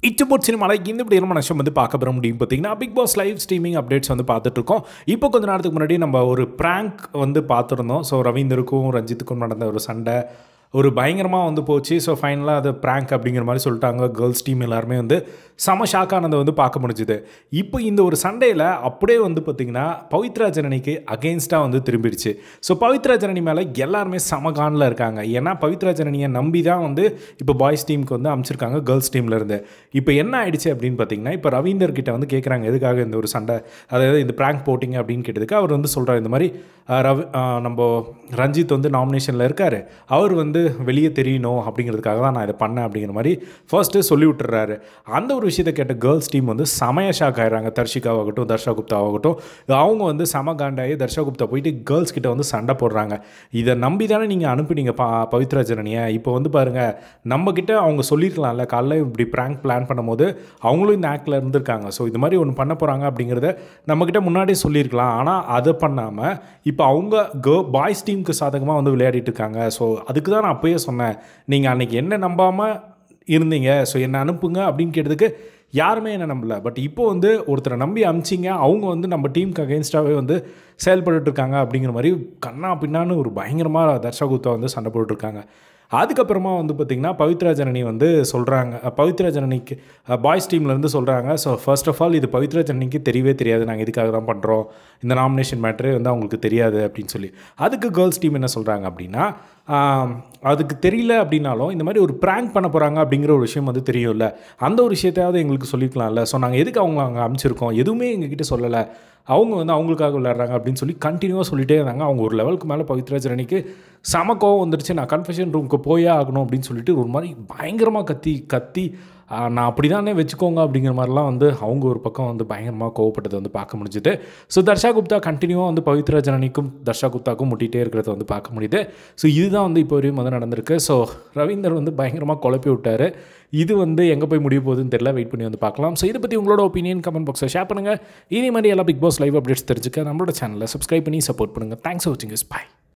இச்சபோட் சினிமாவில் இந்த இப்படி நம்ம நஷ்டம் வந்து பார்க்க பெற முடியும் பார்த்தீங்கன்னா Bigg Boss live streaming updates வந்து பார்த்துட்டு இருக்கோம் இப்போ கொஞ்ச நேரத்துக்கு முன்னாடி நம்ம ஒரு ப்ராங்க் வந்து பார்த்துருந்தோம் ஸோ ரவீந்தருக்கும் ரஞ்சித்துக்கும் நடந்த ஒரு சண்டை ஒரு பயங்கரமாக வந்து போச்சு ஸோ ஃபைனலாக அது ப்ராங்க் அப்படிங்கிற மாதிரி சொல்லிட்டாங்க கேர்ள்ஸ் டீம் எல்லாருமே வந்து செம ஷாக்கானதை வந்து பார்க்க முடிஞ்சுது இப்போ இந்த ஒரு சண்டையில் அப்படியே வந்து பார்த்திங்கன்னா பவித்ரா ஜனனிக்கு அகெயின்ஸ்டாக வந்து திரும்பிடுச்சு ஸோ பவித்ரா ஜனனி மேலே எல்லாருமே சமகானில் இருக்காங்க ஏன்னா பவித்ரா ஜனனியை நம்பி தான் வந்து இப்போ பாய்ஸ் டீமுக்கு வந்து அமைச்சிருக்காங்க கேர்ள்ஸ் டீம்லேருந்து இப்போ என்ன ஆயிடுச்சு அப்படின்னு பார்த்தீங்கன்னா இப்போ ரவீந்தர் கிட்ட வந்து கேட்குறாங்க எதுக்காக இந்த ஒரு சண்டை அதாவது இந்த ப்ராங்க் போட்டிங்க அப்படின்னு கேட்டதுக்கு அவர் வந்து சொல்கிறார் இந்த மாதிரி அஹ், ரவி அஹ், நம்ம ரஞ்சித் வந்து நாமினேஷனில் இருக்கார் அவர் வந்து வெளியே தெரியணும் அப்படிங்கிறதுக்காக தான் நான் இதை பண்ணேன் அப்படிங்கிற மாதிரி ஃபர்ஸ்ட்டு சொல்லி விட்டுறாரு அந்த ஒரு விஷயத்தை கேட்ட கேர்ள்ஸ் டீம் வந்து செமைய ஷாக் ஆயிடுறாங்க தர்ஷிகாவாகட்டும் தர்ஷா குப்தாவாகட்டும் அவங்க வந்து செம காண்டாகி தர்ஷா குப்தா போயிட்டு கேர்ள்ஸ் கிட்ட வந்து சண்டை போடுறாங்க இதை நம்பி தானே நீங்கள் அனுப்பினீங்க பா பவித்ரா ஜனனியை இப்போ வந்து பாருங்கள் நம்மக்கிட்ட அவங்க சொல்லியிருக்கலாம்ல காலைல இப்படி ப்ராங்க் பிளான் பண்ணும்போது அவங்களும் இந்த ஆக்டில் இருந்திருக்காங்க ஸோ இது மாதிரி ஒன்று பண்ண போகிறாங்க அப்படிங்கிறத நம்மக்கிட்ட முன்னாடியே சொல்லியிருக்கலாம் ஆனால் அதை பண்ணாமல் இப்போ அவங்க கே பாய்ஸ் டீமுக்கு சாதகமாக வந்து விளையாடிட்டு இருக்காங்க ஸோ அதுக்கு தான் நான் அப்பயே சொன்னேன் நீங்கள் அன்றைக்கி என்ன நம்பாமல் இருந்தீங்க ஸோ என்னை அனுப்புங்க அப்படின்னு கேட்டதுக்கு யாருமே என்ன நம்பல பட் இப்போ வந்து ஒருத்தரை நம்பி அமிச்சிங்க அவங்க வந்து நம்ம டீமுக்கு அகேன்ஸ்டாகவே வந்து செயல்பட்டு இருக்காங்க அப்படிங்கிற மாதிரி கண்ணா பின்னான்னு ஒரு பயங்கரமாக தர்ஷகுத்தா வந்து சண்டை போட்டுருக்காங்க அதுக்கப்புறமா வந்து பார்த்திங்கன்னா பவித்ரா ஜனனி வந்து சொல்கிறாங்க பவித்ரா ஜனனிக்கு பாய்ஸ் டீம்லேருந்து சொல்கிறாங்க ஸோ ஃபர்ஸ்ட் ஆஃப் ஆல் இது பவித்ரா ஜனனிக்கு தெரியவே தெரியாது நாங்கள் இதுக்காக தான் பண்ணுறோம் இந்த நாமினேஷன் மேட்ரே வந்து அவங்களுக்கு தெரியாது அப்படின்னு சொல்லி அதுக்கு கேர்ள்ஸ் டீம் என்ன சொல்கிறாங்க அப்படின்னா ஆம், அதுக்கு தெரியல அப்படின்னாலும் இந்த மாதிரி ஒரு ப்ராங்க் பண்ண போகிறாங்க அப்படிங்கிற ஒரு விஷயம் வந்து தெரியும்ல அந்த ஒரு விஷயத்தையாவது எங்களுக்கு சொல்லிக்கலாம்ல ஸோ நாங்கள் எதுக்கு அவங்க அங்கே அமைச்சிருக்கோம் எதுவுமே எங்ககிட்ட சொல்லலை அவங்க வந்து அவங்களுக்காக விளையாடுறாங்க அப்படின்னு சொல்லி கண்டினியூவாக சொல்லிட்டே இருந்தாங்க அவங்க ஒரு லெவலுக்கு மேலே பவித்ரா ஜனனிக்கு செம கோவம் வந்துடுச்சு நான் கன்ஃபெஷன் ரூமுக்கு போயே ஆகணும் அப்படின்னு சொல்லிட்டு ஒரு மாதிரி பயங்கரமாக கத்தி கத்தி ஆ, நான் அப்படி தானே வச்சுக்கோங்க அப்படிங்கிற மாதிரிலாம் வந்து அவங்க ஒரு பக்கம் வந்து பயங்கரமாக கோவப்பட்டதை வந்து பார்க்க முடிஞ்சுது ஸோ தர்ஷா குப்தா கண்டினியூவாக வந்து பவித்ரா ஜனனிக்கும் தர்ஷா குப்தாக்கும் முட்டிகிட்டே இருக்கிறத வந்து பார்க்க முடியுது ஸோ இதுதான் வந்து இப்போ வரையும் வந்து நடந்திருக்கு ஸோ ரவீந்தர் வந்து பயங்கரமாக குழப்பி விட்டார் இது வந்து எங்கே போய் முடிய போகுதுன்னு தெரியல வெயிட் பண்ணி வந்து பார்க்கலாம் ஸோ இதை பற்றி உங்களோட ஒப்பீனியன் கமெண்ட் பாக்ஸில் ஷேர் பண்ணுங்கள் இதே மாதிரி எல்லா பிக் பாஸ் லைவ் அப்டேட்ஸ் தெரிஞ்சுக்க நம்மளோட சேனலை சப்ஸ்கிரைப் பண்ணி சப்போர்ட் பண்ணுங்கள் தேங்க்ஸ் ஃபார் வாட்சிங் இஸ் பை